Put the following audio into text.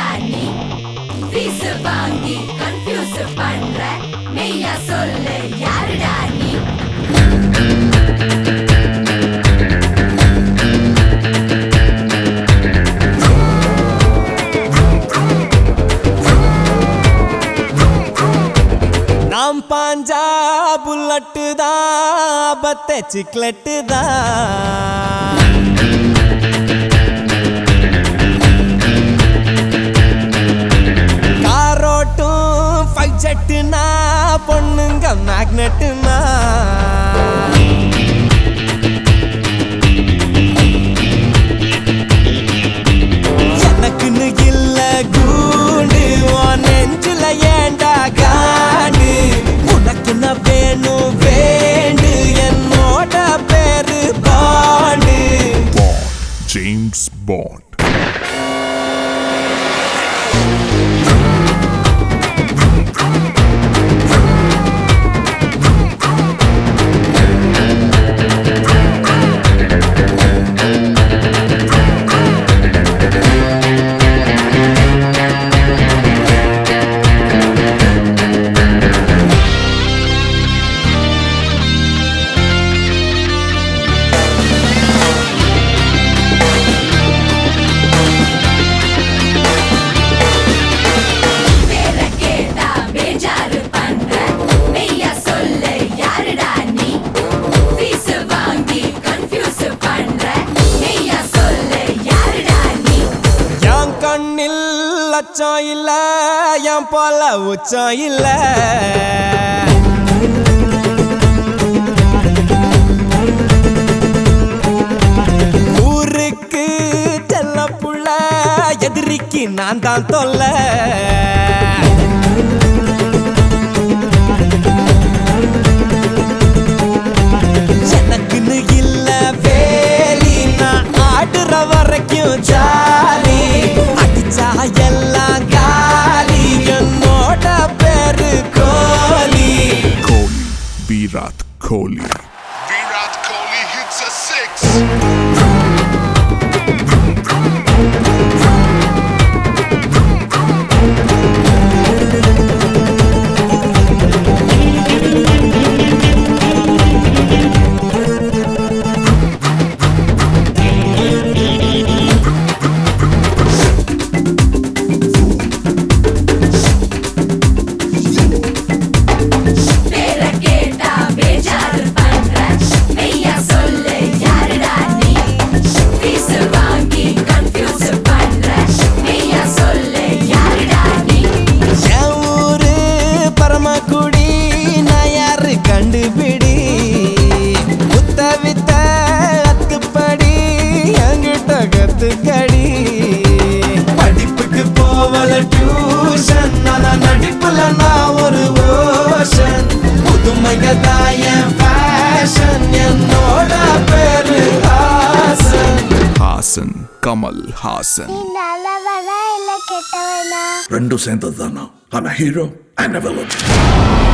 நீ ஃபீஸ் வாங்கி கன்ஃபியூஸ் பண்ற மெய்யா சொல்லு யாருடா நீ நாம் பாஞ்சா புல்லட்டு தான் பத்த சிக்லெட்டு தான் காரோட்டும் ஃபைவ் ஜெட்டுனா பொண்ணுங்க மேக்னெட்டுனா எனக்குன்னு இல்ல கூண்டு உன் நெஞ்சுல ஏண்டா காண்டு உனக்கு நான் வேணும் வேண்டு என்னோட பேரு பாண்டு Bond. James Bond. பேர கேட்டா பேஜாரு பண்ற மெய்யா சொல்லு யாருடா நீ ஃபீஸ் வாங்கி கன்ஃபியூஸ் பண்ற மெய்யா சொல்லு யாருடா நீ என் கண்ணில் லட்சம் இல்ல என் போல உச்சம் இல்ல ஊருக்கு செல்ல புள்ள எதிரிக்கு நான் தான் தொல்லை எனக்குன்னு இல்ல வேலி நான் ஆடுற வரைக்கும் ஜாலி அடிச்சா எல்லாம் காலி என்னோட பேரு கோலி Kohli. Virat Kohli. Virat Kohli hits a six. பேர கேட்டா பேஜாரு பண்ற மெய்யா சொல்லு யாருடா நீ ஃபீஸ் வாங்கி கன்ஃபியூஸ் பண்ற மெய்யா சொல்லு யாருடா நீ என் ஊரு பரமக்குடி நான் யாரு கண்டுபிடி புத்த வித்த அத்துப்படி என்கிட்ட கத்துக்கடி படிப்புக்கு போவல டியூஷன் ஆனா நடிப்புல நான் ஒரு ஓஷன் புதுமைக தான் என் ஃபேஷன் என்னோட பேரு ஹாசன் Hassan. Kamal Hassan. நீ நல்லவனா இல்ல கெட்டவனா రెండు సేంతదానా ఐఎమ్ హీరో అండ్ విలన్